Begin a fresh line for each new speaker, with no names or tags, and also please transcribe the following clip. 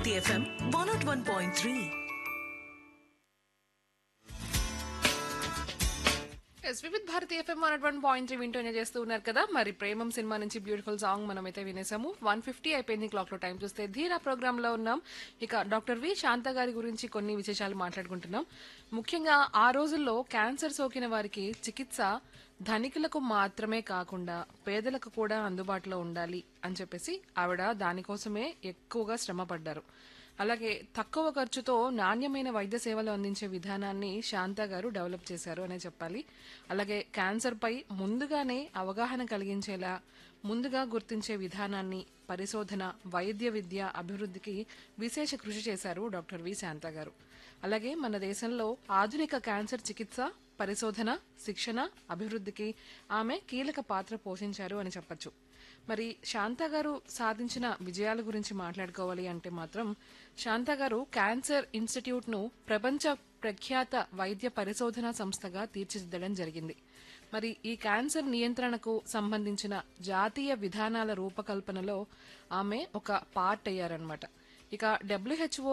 Bharati FM one naught one point three
yes Vividh Bharati FM one one point three వింటూ enjoy చేస్తూ ఉన్నారు కదా మరి ప్రేమం సినిమా నుంచి బ్యూటిఫుల్ సాంగ్ మనం అయితే వినేసాము వన్ ఫిఫ్టీ అయిపోయింది క్లాక్ లో టైం చూస్తే ధీరా ప్రోగ్రామ్ లో ఉన్నాం ఇక డాక్టర్ వి శాంత గారి గురించి కొన్ని విశేషాలు మాట్లాడుకుంటున్నాం ముఖ్యంగా ఆ రోజుల్లో క్యాన్సర్ సోకిన వారికి చికిత్స ధనికులకు మాత్రమే కాకుండా పేదలకు కూడా అందుబాటులో ఉండాలి అని చెప్పేసి ఆవిడ దానికోసమే ఎక్కువగా శ్రమ పడ్డారు అలాగే తక్కువ ఖర్చుతో నాణ్యమైన వైద్య సేవలు అందించే విధానాన్ని శాంత గారు డెవలప్ చేశారు అనే చెప్పాలి అలాగే క్యాన్సర్ పై ముందుగానే అవగాహన కలిగించేలా ముందుగా గుర్తించే విధానాన్ని పరిశోధన వైద్య విద్య అభివృద్ధికి విశేష కృషి చేశారు డాక్టర్ వి శాంత గారు అలాగే మన దేశంలో ఆధునిక క్యాన్సర్ చికిత్స పరిశోధన శిక్షణ అభివృద్ధికి ఆమె కీలక పాత్ర పోషించారు అని చెప్పొచ్చు మరి శాంత గారు సాధించిన విజయాల గురించి మాట్లాడుకోవాలి అంటే మాత్రం శాంత గారు క్యాన్సర్ ఇన్స్టిట్యూట్ ను ప్రపంచ ప్రఖ్యాత వైద్య పరిశోధన సంస్థగా తీర్చిదిద్దడం జరిగింది మరి ఈ క్యాన్సర్ నియంత్రణకు సంబంధించిన జాతీయ విధానాల రూపకల్పనలో ఆమె ఒక పార్ట్ అయ్యారనమాట ఇక డబ్ల్యూహెచ్ఓ